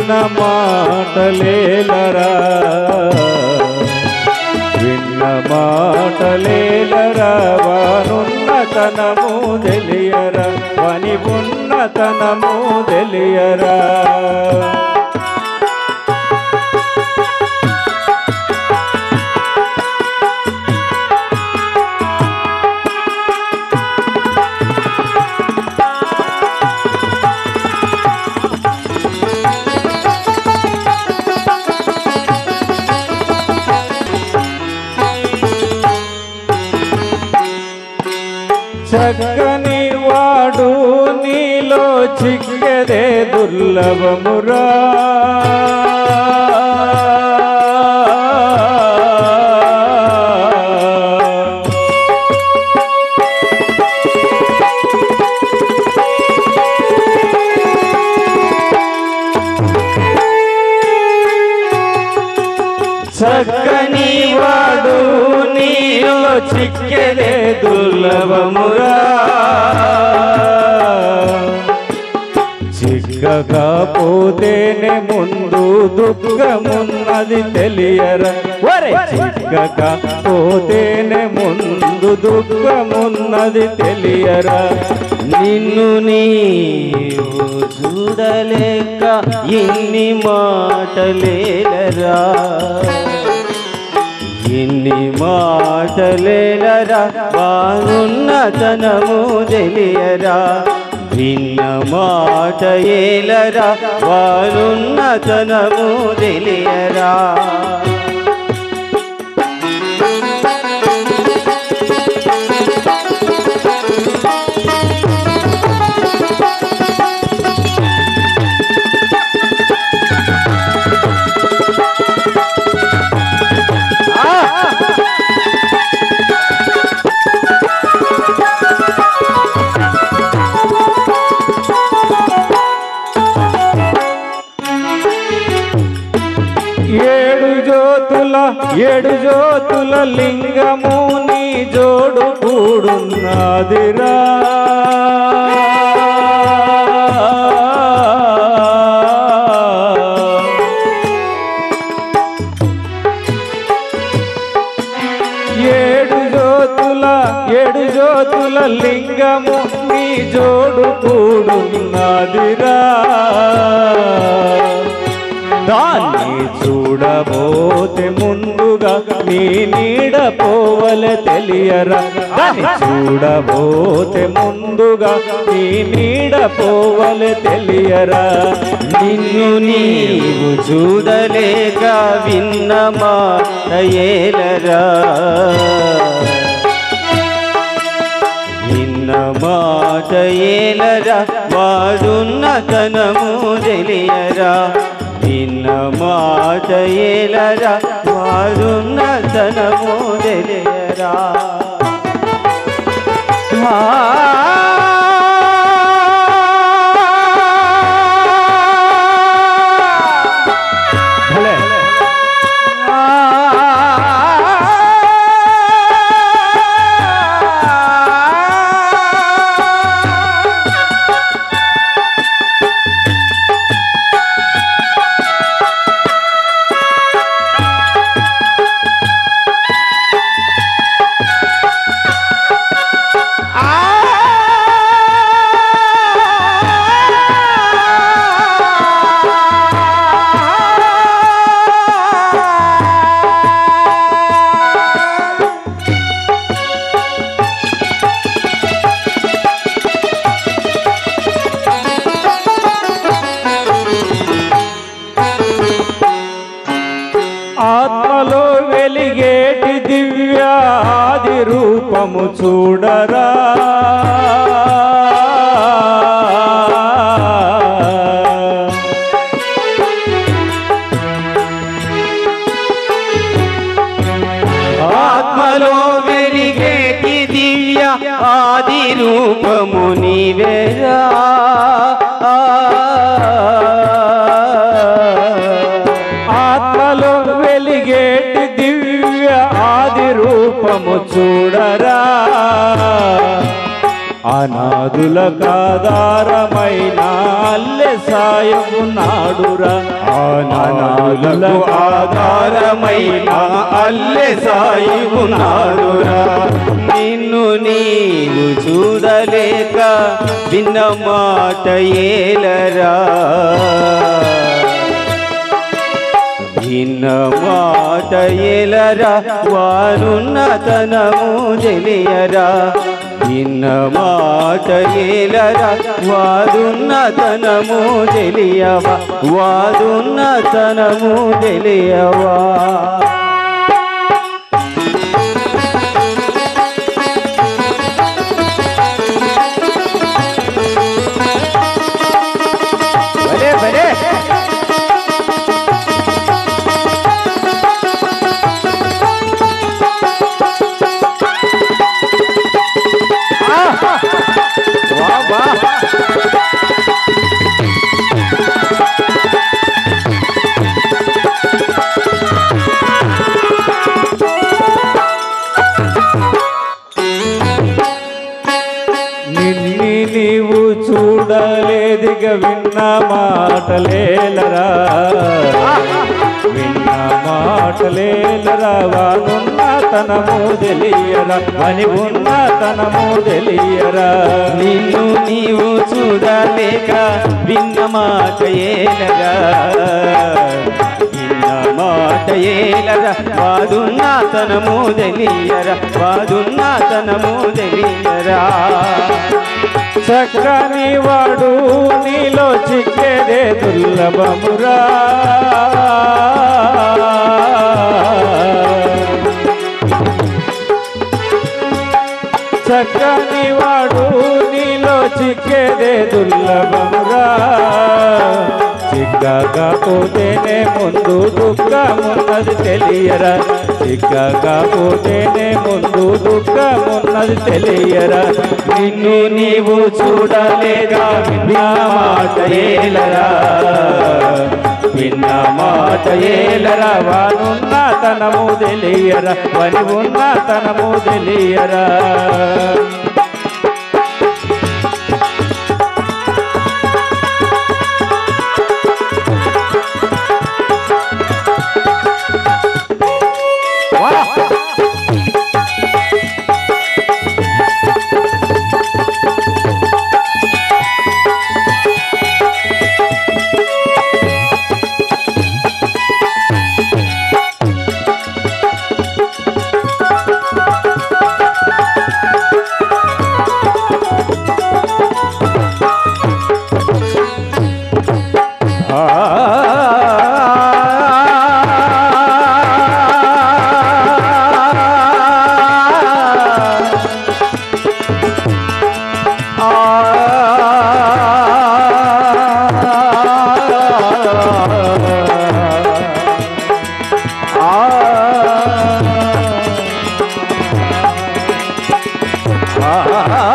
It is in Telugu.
విన్న మాటలేలరా విన్న మాటలేలరా వానున్నతనము తెలియరా వని ఉన్నతనము తెలియరా చక్కని వాడు నీలో చిక్కదే దుర్లభమురా చక్కని వాడు నీలో చిక్కదే దుర్లభమురా చిక్కకపోతేనే ముందు దుఃఖమున్నది తెలియరా ఒరే చిక్కకపోతేనే ముందు దుఃఖమున్నది తెలియరా నిన్ను నీవు చూడలేక ఎన్ని మాటలేలరా ఎన్ని మాటలేలరా వానున్నతనము తెలియరా భిన్న మాట ఏలరా వానున్నతనము తెలియరా ఏడు జ్యోతుల ఏడు జ్యోతుల లింగము నీ జోడు కూడున్నదిరా ఏడు జ్యోతుల ఏడు జ్యోతుల లింగము నీ జోడు కూడున్నదిరా దాన్ని చూడబోతే ముందుగా నీ నీడ పోవలె తెలియరా దాన్ని చూడబోతే ముందుగా నీ నీడ పోవలె తెలియరా నిన్ను నీవు చూడలేక విన్న మాట ఏలరా విన్న మాట ఏలరా వాడున్నతనము తెలియరా విన్న మాట ఏలరా వాడున్నతనము తెలియరా భలే ఆత్మలో వెలిగేటి దివ్యాది రూపము చూడరా ఆత్మలో వెలిగేటి దివ్య ఆది రూపము నీవేరా ఆత్మలో వెలిగేటి దివ్య ఆది రూపము చూడరా అనాదులకు ఆధారమైన అల్లె సాయమున్నాడురా అనాథులకు ఆధారమైన అల్లె సాయి ఉన్నాడురా నిన్ను నీవు చూడలేక విన్న మాట ఏలరా విన్న మాట ఏలరా వారున్నతనము తెలియరా విన్న మాట ఏలరా వారున్నతనము తెలియవా వారున్నతనము తెలియవా భలే భలే వా వా నిన్ని నీవు చూడలేదిగ విన్న మాటలేలరా విన్న మాటలేలరా వానున్నతనము తెలియరా అని ఉన్నతనము తెలియరా నిన్ను నీవు చూడలేక విన్న మాట ఏలగా విన్న మాట ఏలగా వాదున్నాతనము తెలియరా వాదున్నాతనము తెలియరా చక్కని వాడు నీలో చిక్కేదే దుర్లభమురా చక్కని వాడు నీలో చిక్కేదే దుర్లభమురా చిక్కకపోతేనే ముందు దుఃఖమున్నది తెలియరా చిక్కకపోతేనే ముందు దుఃఖమున్నది తెలియరా నిన్ను నీవు చూడలేక విన్న మాట ఏలరా విన్న మాట ఏలరా వానున్నతనము తెలియరా వని ఉన్నతనము తెలియరా ఆ